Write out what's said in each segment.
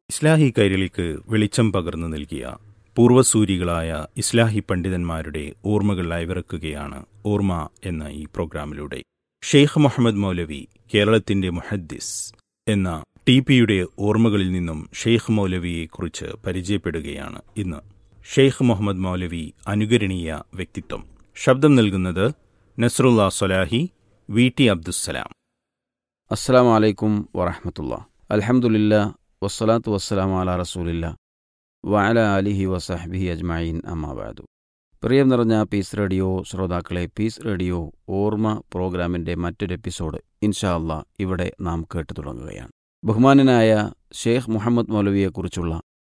ഇസ്ലാഹി കൈരളിക്ക് വെളിച്ചം പകർന്നു നൽകിയ പൂർവ്വസൂരികളായ ഇസ്ലാഹി പണ്ഡിതന്മാരുടെ ഓർമ്മകൾ അയവിറക്കുകയാണ് ഓർമ്മ എന്ന ഈ പ്രോഗ്രാമിലൂടെ ഷെയ്ഖ് മുഹമ്മദ് മൗലവി കേരളത്തിന്റെ മുഹദ്ദിസ് എന്ന ടി പിയുടെ ഓർമ്മകളിൽ നിന്നും ഷെയ്ഖ് മൗലവിയെക്കുറിച്ച് പരിചയപ്പെടുകയാണ് ഇന്ന് ഷെയ്ഖ് മുഹമ്മദ് മൗലവി അനുകരണീയ വ്യക്തിത്വം ശബ്ദം നൽകുന്നത് നസ്രുല്ല സൊലാഹി വി ടി അബ്ദുസ്സലാം അസ്സാം വലൈക്കും വറഹമത്തുള്ള അലഹമുല്ല വസ്സലാത്തു വസ്സലാം അല റസൂലില്ല വഅല അലിഹി വസഹബിഹി അജ്മഈൻ അമ്മാബാദു പ്രിയം നിറഞ്ഞ പീസ് റേഡിയോ ശ്രോതാക്കളെ പീസ് റേഡിയോ ഓർമ്മ പ്രോഗ്രാമിൻ്റെ മറ്റൊരു എപ്പിസോഡ് ഇൻഷാ അല്ലാ ഇവിടെ നാം കേട്ടു തുടങ്ങുകയാണ് ബഹുമാനനായ ഷെയ്ഖ് മുഹമ്മദ് മൗലവിയെക്കുറിച്ചുള്ള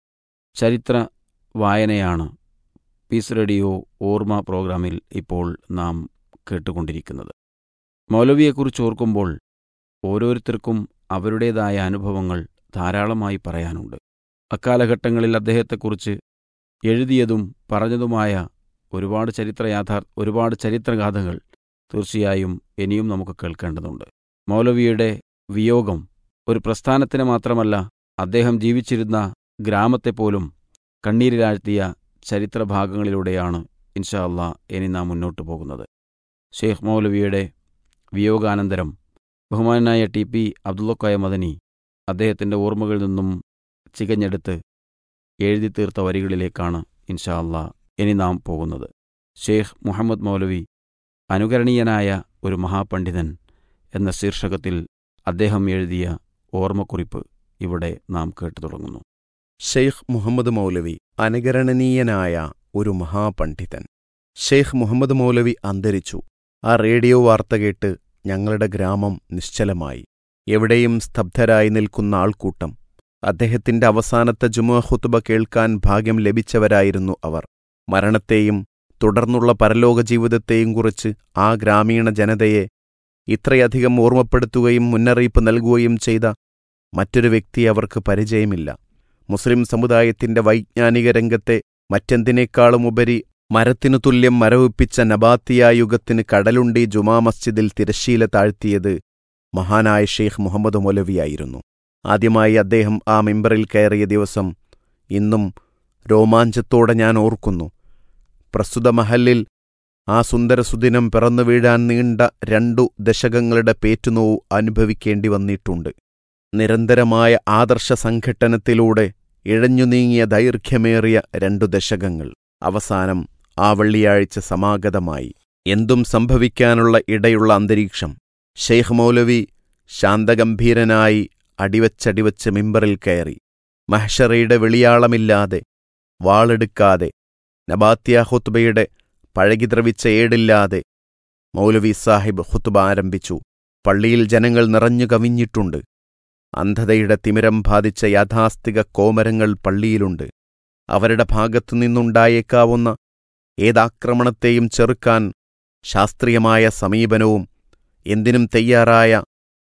ചരിത്ര വായനയാണ് പീസ് റേഡിയോ ഓർമ്മ പ്രോഗ്രാമിൽ ഇപ്പോൾ നാം കേട്ടുകൊണ്ടിരിക്കുന്നത് മൗലവിയെക്കുറിച്ച് ഓർക്കുമ്പോൾ ഓരോരുത്തർക്കും അവരുടേതായ അനുഭവങ്ങൾ ധാരാളമായി പറയാനുണ്ട് അക്കാലഘട്ടങ്ങളിൽ അദ്ദേഹത്തെക്കുറിച്ച് എഴുതിയതും പറഞ്ഞതുമായ ഒരുപാട് ചരിത്ര യാഥാർ ഒരുപാട് ചരിത്രഗാഥകൾ തീർച്ചയായും ഇനിയും നമുക്ക് കേൾക്കേണ്ടതുണ്ട് മൗലവിയുടെ വിയോഗം ഒരു പ്രസ്ഥാനത്തിന് മാത്രമല്ല അദ്ദേഹം ജീവിച്ചിരുന്ന ഗ്രാമത്തെപ്പോലും കണ്ണീരിലാഴ്ത്തിയ ചരിത്രഭാഗങ്ങളിലൂടെയാണ് ഇൻഷാ അള്ളാ ഇനി നാം മുന്നോട്ടു പോകുന്നത് ഷെയ്ഖ് മൗലവിയുടെ വിയോഗാനന്തരം ബഹുമാനായ ടി പി അബ്ദുള്ളക്കോയ മദനി അദ്ദേഹത്തിൻ്റെ ഓർമ്മകളിൽ നിന്നും ചികഞ്ഞെടുത്ത് എഴുതി തീർത്ത വരികളിലേക്കാണ് ഇൻഷാ അള്ളാ ഇനി നാം പോകുന്നത് ഷെയ്ഖ് മുഹമ്മദ് മൗലവി അനുകരണീയനായ ഒരു മഹാപണ്ഡിതൻ എന്ന ശീർഷകത്തിൽ അദ്ദേഹം എഴുതിയ ഓർമ്മക്കുറിപ്പ് ഇവിടെ നാം കേട്ടു തുടങ്ങുന്നു ഷെയ്ഖ് മുഹമ്മദ് മൗലവി അനുകരണനീയനായ ഒരു മഹാപണ്ഡിതൻ ഷെയ്ഖ് മുഹമ്മദ് മൗലവി അന്തരിച്ചു ആ റേഡിയോ വാർത്ത കേട്ട് ഞങ്ങളുടെ ഗ്രാമം നിശ്ചലമായി എവിടെയും സ്തബ്ധരായി നിൽക്കുന്ന ആൾക്കൂട്ടം അദ്ദേഹത്തിന്റെ അവസാനത്തെ ജുമുഅ ഖുത്ബ കേൾക്കാൻ ഭാഗ്യം ലഭിച്ചവരായിരുന്നു അവർ മരണത്തെയും തുടർന്നുള്ള പരലോക ജീവിതത്തെയും കുറിച്ച് ആ ഗ്രാമീണ ജനതയെ ഇത്രയധികം ഓർമ്മപ്പെടുത്തുകയും മുന്നറിയിപ്പ് നൽകുകയും ചെയ്ത മറ്റൊരു വ്യക്തി അവർക്ക് പരിചയമില്ല മുസ്ലിം സമുദായത്തിന്റെ വൈജ്ഞാനിക രംഗത്തെ മറ്റെന്തിനേക്കാളും ഉപരി മരത്തിനു തുല്യം മരവിപ്പിച്ച നബാത്തിയ യുഗത്തിന് കടലുണ്ടി ജുമാ മസ്ജിദിൽ തിരശ്ശീല താഴ്ത്തിയത് മഹാനായ ഷെയ്ഖ് മുഹമ്മദ് മൗലവിയായിരുന്നു ആദ്യമായി അദ്ദേഹം ആ മിമ്പറിൽ കയറിയ ദിവസം ഇന്നും രോമാഞ്ചത്തോടെ ഞാൻ ഓർക്കുന്നു പ്രസ്തുത മഹലിൽ ആ സുന്ദര സുദിനം പിറന്നു വീഴാൻ നീണ്ട രണ്ടു ദശകങ്ങളുടെ പേറ്റുനോവ് അനുഭവിക്കേണ്ടി വന്നിട്ടുണ്ട് നിരന്തരമായ ആദർശ സംഘട്ടനത്തിലൂടെ ഇഴഞ്ഞു നീങ്ങിയ ദൈർഘ്യമേറിയ രണ്ടു ദശകങ്ങൾ അവസാനം ആ വെള്ളിയാഴ്ച സമാഗതമായി എന്തും സംഭവിക്കാനുള്ള ഇടയുള്ള അന്തരീക്ഷം ഷെയ്ഖ് മൗലവി ശാന്തഗംഭീരനായി അടിവച്ചടിവച്ച് മിമ്പറിൽ കയറി മഹ്ഷറയുടെ വെളിയാളമില്ലാതെ വാളെടുക്കാതെ നബാത്യ ഹുത്ബയുടെ പഴകിദ്രവിച്ച ഏടില്ലാതെ മൗലവി സാഹിബ് ഹുത്ബ ആരംഭിച്ചു പള്ളിയിൽ ജനങ്ങൾ നിറഞ്ഞു കവിഞ്ഞിട്ടുണ്ട് അന്ധതയുടെ തിമിരം ബാധിച്ച യാഥാസ്ഥിക കോമരങ്ങൾ പള്ളിയിലുണ്ട് അവരുടെ ഭാഗത്തുനിന്നുണ്ടായേക്കാവുന്ന ഏതാക്രമണത്തെയും ചെറുക്കാൻ ശാസ്ത്രീയമായ സമീപനവും എന്തിനും തയ്യാറായ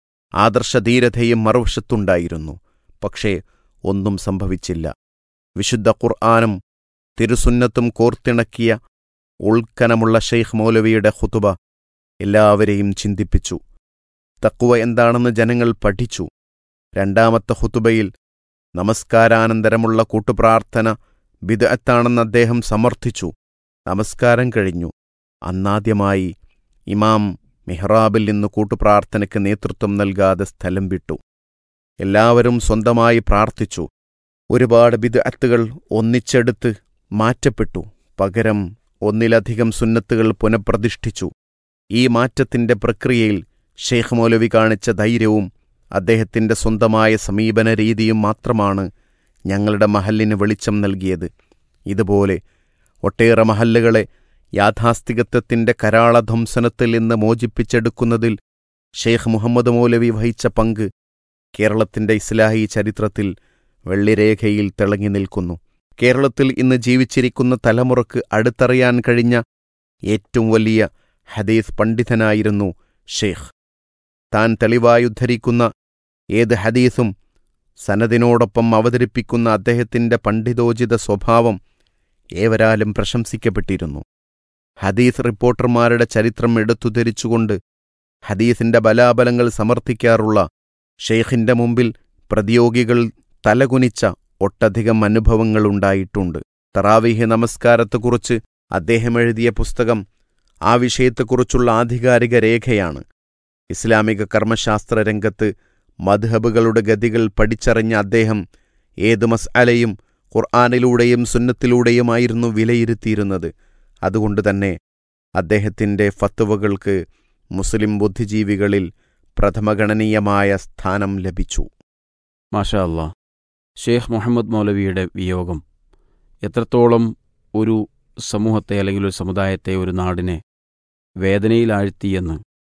ആദർശധീരതയും മറുവശത്തുണ്ടായിരുന്നു പക്ഷേ ഒന്നും സംഭവിച്ചില്ല വിശുദ്ധ ഖുർആാനും തിരുസുന്നത്തും കോർത്തിണക്കിയ ഉൾക്കനമുള്ള ഷെയ്ഖ് മൗലവിയുടെ ഹുതുബ എല്ലാവരെയും ചിന്തിപ്പിച്ചു തക്കുവ എന്താണെന്ന് ജനങ്ങൾ പഠിച്ചു രണ്ടാമത്തെ ഹുതുബയിൽ നമസ്കാരാനന്തരമുള്ള കൂട്ടുപ്രാർത്ഥന ബിദഅത്താണെന്ന് അദ്ദേഹം സമർത്ഥിച്ചു നമസ്കാരം കഴിഞ്ഞു അന്നാദ്യമായി ഇമാം മിഹ്റാബിൽ നിന്ന് കൂട്ടുപ്രാർത്ഥനയ്ക്ക് നേതൃത്വം നൽകാതെ സ്ഥലം വിട്ടു എല്ലാവരും സ്വന്തമായി പ്രാർത്ഥിച്ചു ഒരുപാട് ബിദഅത്തുകൾ ഒന്നിച്ചെടുത്ത് മാറ്റപ്പെട്ടു പകരം ഒന്നിലധികം സുന്നത്തുകൾ പുനഃപ്രതിഷ്ഠിച്ചു ഈ മാറ്റത്തിന്റെ പ്രക്രിയയിൽ ഷെയ്ഖ് മൗലവി കാണിച്ച ധൈര്യവും അദ്ദേഹത്തിന്റെ സ്വന്തമായ സമീപന രീതിയും മാത്രമാണ് ഞങ്ങളുടെ മഹലിന് വെളിച്ചം നൽകിയത് ഇതുപോലെ ഒട്ടേറെ മഹല്ലുകളെ യാഥാസ്ഥികത്വത്തിന്റെ കരാളധ്വംസനത്തിൽ നിന്ന് മോചിപ്പിച്ചെടുക്കുന്നതിൽ ഷെയ്ഖ് മുഹമ്മദ് മൗലവി വഹിച്ച പങ്ക് കേരളത്തിന്റെ ഇസ്ലാഹി ചരിത്രത്തിൽ വെള്ളിരേഖയിൽ തിളങ്ങി നിൽക്കുന്നു കേരളത്തിൽ ഇന്ന് ജീവിച്ചിരിക്കുന്ന തലമുറക്ക് അടുത്തറിയാൻ കഴിഞ്ഞ ഏറ്റവും വലിയ ഹദീസ് പണ്ഡിതനായിരുന്നു ഷെയ്ഖ് താൻ തെളിവായി ഉദ്ധരിക്കുന്ന ഏത് ഹദീസും സനദിനോടൊപ്പം അവതരിപ്പിക്കുന്ന അദ്ദേഹത്തിന്റെ പണ്ഡിതോചിത സ്വഭാവം ഏവരാലും പ്രശംസിക്കപ്പെട്ടിരുന്നു ഹദീസ് റിപ്പോർട്ടർമാരുടെ ചരിത്രം എടുത്തുധരിച്ചുകൊണ്ട് ഹദീസിന്റെ ബലാബലങ്ങൾ സമർത്ഥിക്കാറുള്ള ഷെയ്ഖിന്റെ മുമ്പിൽ പ്രതിയോഗികൾ തലകുനിച്ച ഒട്ടധികം അനുഭവങ്ങളുണ്ടായിട്ടുണ്ട് തറാവീഹ് നമസ്കാരത്തെക്കുറിച്ച് അദ്ദേഹം എഴുതിയ പുസ്തകം ആ വിഷയത്തെക്കുറിച്ചുള്ള ആധികാരിക രേഖയാണ് ഇസ്ലാമിക കർമ്മശാസ്ത്ര രംഗത്ത് മദ്ഹബുകളുടെ ഗതികൾ പഠിച്ചറിഞ്ഞ അദ്ദേഹം ഏത് മസ്അലയും ഖുർആാനിലൂടെയും സുന്നത്തിലൂടെയുമായിരുന്നു വിലയിരുത്തിയിരുന്നത് അതുകൊണ്ട് തന്നെ അദ്ദേഹത്തിൻ്റെ ഫത്തുവകൾക്ക് മുസ്ലിം ബുദ്ധിജീവികളിൽ പ്രഥമഗണനീയമായ സ്ഥാനം ലഭിച്ചു മാഷാ അല്ലാ ഷേഖ് മുഹമ്മദ് മൗലവിയുടെ വിയോഗം എത്രത്തോളം ഒരു സമൂഹത്തെ അല്ലെങ്കിൽ ഒരു സമുദായത്തെ ഒരു നാടിനെ വേദനയിലാഴ്ത്തിയെന്ന്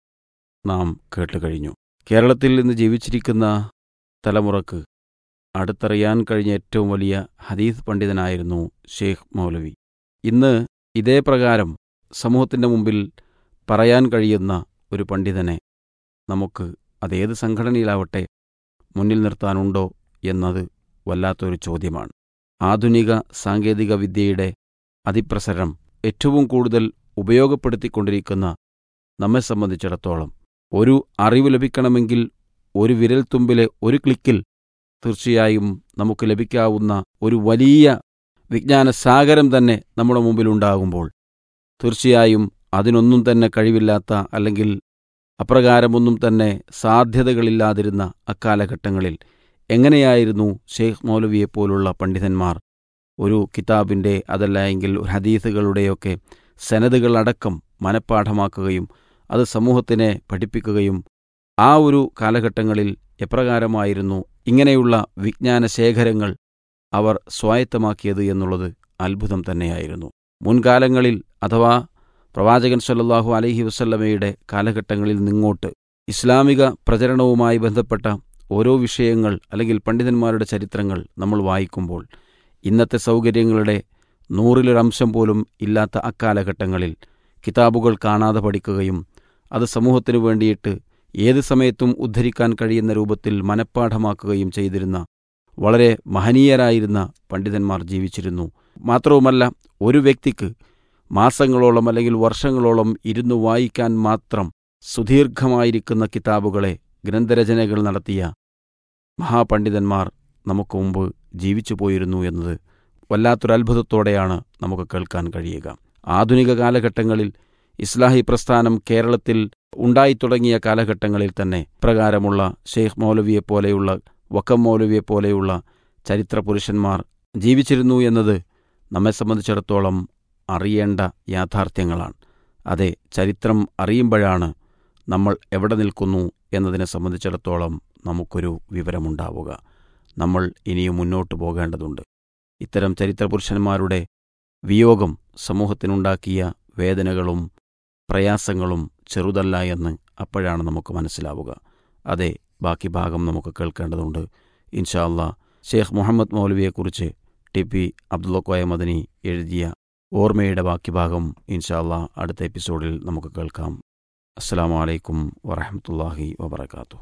നാം കേട്ടുകഴിഞ്ഞു കേരളത്തിൽ ഇന്ന് ജീവിച്ചിരിക്കുന്ന തലമുറക്ക് അടുത്തറിയാൻ കഴിഞ്ഞ ഏറ്റവും വലിയ ഹദീസ് പണ്ഡിതനായിരുന്നു ഷേഖ് മൗലവി ഇന്ന് ഇതേ പ്രകാരം സമൂഹത്തിൻ്റെ മുമ്പിൽ പറയാൻ കഴിയുന്ന ഒരു പണ്ഡിതനെ നമുക്ക് അതേത് സംഘടനയിലാവട്ടെ മുന്നിൽ നിർത്താനുണ്ടോ എന്നത് വല്ലാത്തൊരു ചോദ്യമാണ് ആധുനിക സാങ്കേതിക വിദ്യയുടെ അതിപ്രസരം ഏറ്റവും കൂടുതൽ ഉപയോഗപ്പെടുത്തിക്കൊണ്ടിരിക്കുന്ന നമ്മെ സംബന്ധിച്ചിടത്തോളം ഒരു അറിവ് ലഭിക്കണമെങ്കിൽ ഒരു വിരൽത്തുമ്പിലെ ഒരു ക്ലിക്കിൽ തീർച്ചയായും നമുക്ക് ലഭിക്കാവുന്ന ഒരു വലിയ വിജ്ഞാനസാഗരം തന്നെ നമ്മുടെ മുമ്പിലുണ്ടാകുമ്പോൾ തീർച്ചയായും അതിനൊന്നും തന്നെ കഴിവില്ലാത്ത അല്ലെങ്കിൽ അപ്രകാരമൊന്നും തന്നെ സാധ്യതകളില്ലാതിരുന്ന അക്കാലഘട്ടങ്ങളിൽ എങ്ങനെയായിരുന്നു ഷെയ്ഖ് മൗലവിയെപ്പോലുള്ള പണ്ഡിതന്മാർ ഒരു കിതാബിൻ്റെ അതല്ല എങ്കിൽ ഹദീസുകളുടെയൊക്കെ സനതുകളടക്കം മനഃപ്പാഠമാക്കുകയും അത് സമൂഹത്തിനെ പഠിപ്പിക്കുകയും ആ ഒരു കാലഘട്ടങ്ങളിൽ എപ്രകാരമായിരുന്നു ഇങ്ങനെയുള്ള വിജ്ഞാന ശേഖരങ്ങൾ അവർ സ്വായത്തമാക്കിയത് എന്നുള്ളത് അത്ഭുതം തന്നെയായിരുന്നു മുൻകാലങ്ങളിൽ അഥവാ പ്രവാചകൻ സല്ലല്ലാഹു അലൈഹി വസല്ലമയുടെ കാലഘട്ടങ്ങളിൽ നിങ്ങോട്ട് ഇസ്ലാമിക പ്രചരണവുമായി ബന്ധപ്പെട്ട ഓരോ വിഷയങ്ങൾ അല്ലെങ്കിൽ പണ്ഡിതന്മാരുടെ ചരിത്രങ്ങൾ നമ്മൾ വായിക്കുമ്പോൾ ഇന്നത്തെ സൗകര്യങ്ങളുടെ നൂറിലൊരംശം പോലും ഇല്ലാത്ത അക്കാലഘട്ടങ്ങളിൽ കിതാബുകൾ കാണാതെ പഠിക്കുകയും അത് സമൂഹത്തിനു വേണ്ടിയിട്ട് ഏത് സമയത്തും ഉദ്ധരിക്കാൻ കഴിയുന്ന രൂപത്തിൽ മനഃപ്പാഠമാക്കുകയും ചെയ്തിരുന്ന വളരെ മഹനീയരായിരുന്ന പണ്ഡിതന്മാർ ജീവിച്ചിരുന്നു മാത്രവുമല്ല ഒരു വ്യക്തിക്ക് മാസങ്ങളോളം അല്ലെങ്കിൽ വർഷങ്ങളോളം ഇരുന്നു വായിക്കാൻ മാത്രം സുദീർഘമായിരിക്കുന്ന കിതാബുകളെ ഗ്രന്ഥരചനകൾ നടത്തിയ മഹാപണ്ഡിതന്മാർ നമുക്ക് മുമ്പ് ജീവിച്ചു പോയിരുന്നു എന്നത് വല്ലാത്തൊരു അത്ഭുതത്തോടെയാണ് നമുക്ക് കേൾക്കാൻ കഴിയുക ആധുനിക കാലഘട്ടങ്ങളിൽ ഇസ്ലാഹി പ്രസ്ഥാനം കേരളത്തിൽ ഉണ്ടായിത്തുടങ്ങിയ കാലഘട്ടങ്ങളിൽ തന്നെ പ്രകാരമുള്ള ഷെയ്ഖ് മൗലവിയെപ്പോലെയുള്ള വക്കം മൗലവിയെപ്പോലെയുള്ള ചരിത്ര പുരുഷന്മാർ ജീവിച്ചിരുന്നു എന്നത് നമ്മെ സംബന്ധിച്ചിടത്തോളം അറിയേണ്ട യാഥാർത്ഥ്യങ്ങളാണ് അതെ ചരിത്രം അറിയുമ്പോഴാണ് നമ്മൾ എവിടെ നിൽക്കുന്നു എന്നതിനെ സംബന്ധിച്ചിടത്തോളം നമുക്കൊരു വിവരമുണ്ടാവുക നമ്മൾ ഇനിയും മുന്നോട്ട് പോകേണ്ടതുണ്ട് ഇത്തരം ചരിത്രപുരുഷന്മാരുടെ വിയോഗം സമൂഹത്തിനുണ്ടാക്കിയ വേദനകളും പ്രയാസങ്ങളും ചെറുതല്ല എന്ന് അപ്പോഴാണ് നമുക്ക് മനസ്സിലാവുക അതെ ബാക്കി ഭാഗം നമുക്ക് കേൾക്കേണ്ടതുണ്ട് ഇൻഷാ അല്ലാ ഷേഖ് മുഹമ്മദ് മൗലവിയെക്കുറിച്ച് ടി പി അബ്ദുള്ളക്കോയ മദനി എഴുതിയ ഓർമ്മയുടെ ബാക്കി ഭാഗം ഇൻഷാ അല്ലാ അടുത്ത എപ്പിസോഡിൽ നമുക്ക് കേൾക്കാം അസ്സാം വലൈക്കും വറഹമത്തല്ലാഹി വബർക്കാത്തു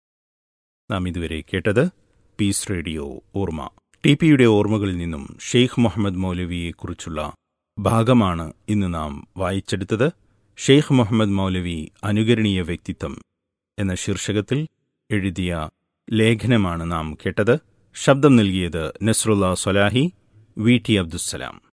നാം ഇതുവരെ കേട്ടത് പീസ് റേഡിയോ ഓർമ്മ ടി പിയുടെ ഓർമ്മകളിൽ നിന്നും ഷെയ്ഖ് മുഹമ്മദ് മൗലവിയെക്കുറിച്ചുള്ള ഭാഗമാണ് ഇന്ന് നാം വായിച്ചെടുത്തത് ഷെയ്ഖ് മുഹമ്മദ് മൗലവി അനുകരണീയ വ്യക്തിത്വം എന്ന ശീർഷകത്തിൽ എഴുതിയ ലേഖനമാണ് നാം കേട്ടത് ശബ്ദം നൽകിയത് നസ്രുല്ല സൊലാഹി വി ടി അബ്ദുസ്സലാം